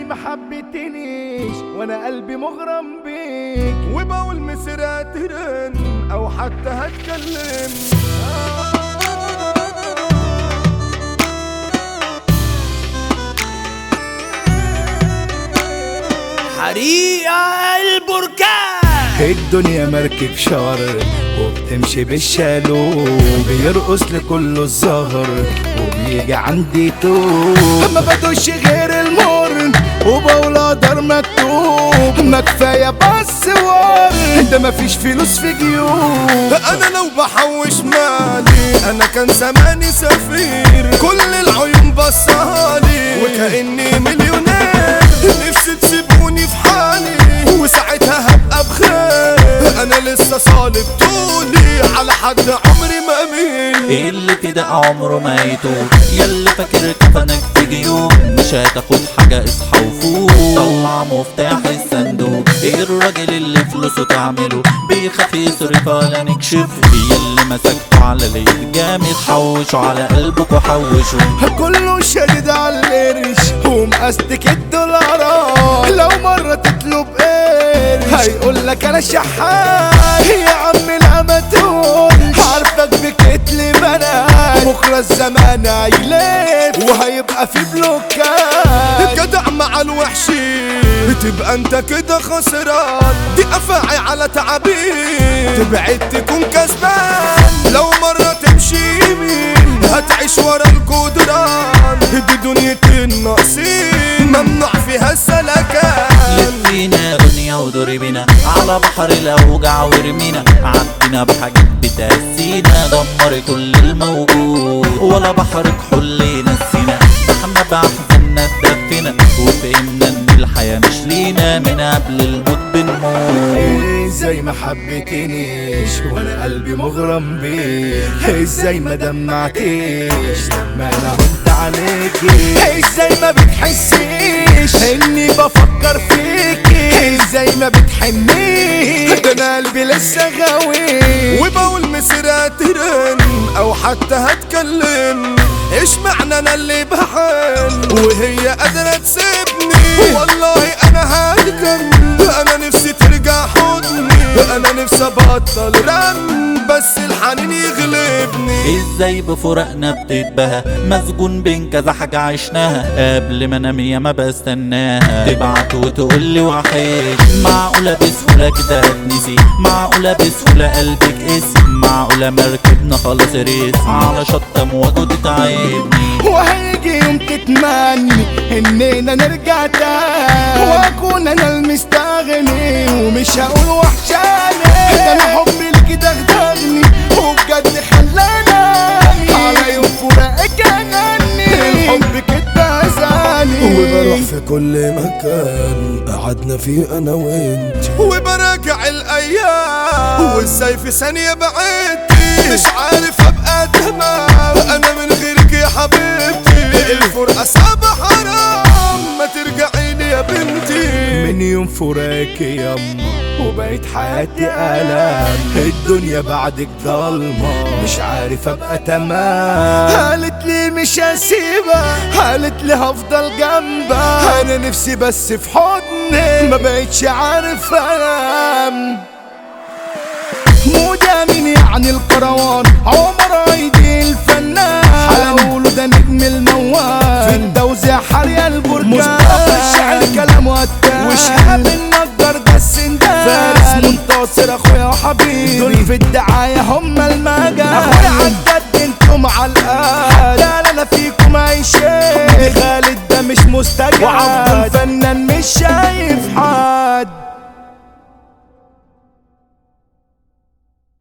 ازاي ما حبيتنيش وانا قلبي مغرم بيك وبقول مسيرة ترن او حتى هتكلم حريقة البركان الدنيا مركب شر وبتمشي بالشالو بيرقص لكله الزهر وبيجي عندي توب ما بدوش غير المر وبقول قدر مكتوب ما كفايه بس ور ده مفيش فلوس في جيوب انا لو بحوش مالي انا كان زماني سفير كل العيون بصالي وكاني مليونير نفسي تسيبوني في حالي وساعتها هبقى بخير انا لسه صالب طولي على حد عمري ما اميل اللي كده عمره ما يتوب ياللي فاكر كفنك في جيوب مش هتاخد حاجة اصحى وفوق طلع مفتاح الصندوق ايه الراجل اللي فلوسه تعمله بيخاف يصرف ولا نكشف ياللي مسكته على اليد جامد حوشه على قلبك وحوشه كله شديد على القرش ومقستك الدولارات لو مرة تطلب قرش هيقول لك انا شحات يا عم لا ما تقولش عارفك بكتل بنات بكرة الزمان هيلف وهيبقى في بلوكات جدع مع الوحشين تبقى انت كده خسران دي افاعي على تعابين تبعد تكون كسبان لو مرة تمشي يمين هتعيش ورا الجدران دي دنيا الناقصين ممنوع فيها السلكان لفينا دنيا ودوري بينا على بحر الاوجع ورمينا عدينا بحاجات بتأسينا دمر كل الموجود ولا بحر كحول نسينا احنا بأحزاننا اتدفينا وفهمنا ان الحياة مش لينا من قبل الموت بنموت ازاي ما حبيتنيش وانا قلبي مغرم بيك ازاي ما دمعتيش لما انا قلت عليكي ازاي ما بتحسيش اني بفكر فيكي ازاي ما بتحنيش ده انا قلبي لسه غاوي وبقول مسيرة ترن او حتى هتكلم ايش معنى انا اللي بحن وهي قادرة تسيبني والله انا هتكمل انا نفسي ترجع حضني انا نفسي ابطل رن بس الحنين يغلبني ازاي بفرقنا بتتبهى مسجون بين كذا حاجة عشناها قبل ما انام ياما بستناها تبعت وتقول لي وحيد معقولة بسهولة كده هتنسي معقولة بسهولة قلبك اسم معقولة مركبنا خلاص ريس على شط امواج وتتعبني وهيجي يوم تتمني اننا نرجع تاني واكون انا المستغني ومش هقول وحشاني ده انا حبي لك دغدغني وبجد خلاني على يوم فراقك جنني الحب كده اذاني وبروح في كل مكان قعدنا فيه انا وانت وبراجع الايام وازاي في ثانية بعدتي مش عارف ابقى تمام انا من غيرك يا حبيبتي الفرقة صعبة حرام ما ترجعي لي يا بنتي من يوم فراقك يما وبقيت حياتي آلام الدنيا بعدك ضلمة مش عارف ابقى تمام قالت لي مش هسيبها قالت لي هفضل جنبها انا نفسي بس في حضني ما بقتش عارف انام موجة مين يعني القروان عمر ايدي الفنان حلوله ده نجم الموال في الدوزة حرية البركان مصطفى الشعر كلامه قتال وشهاب النجار ده السندان فارس منتصر اخويا وحبيبي دول في الدعاية هم المجال اخويا عدد انتم على القد لا لا فيكم اي شيء خالد ده مش مستجاب وعبد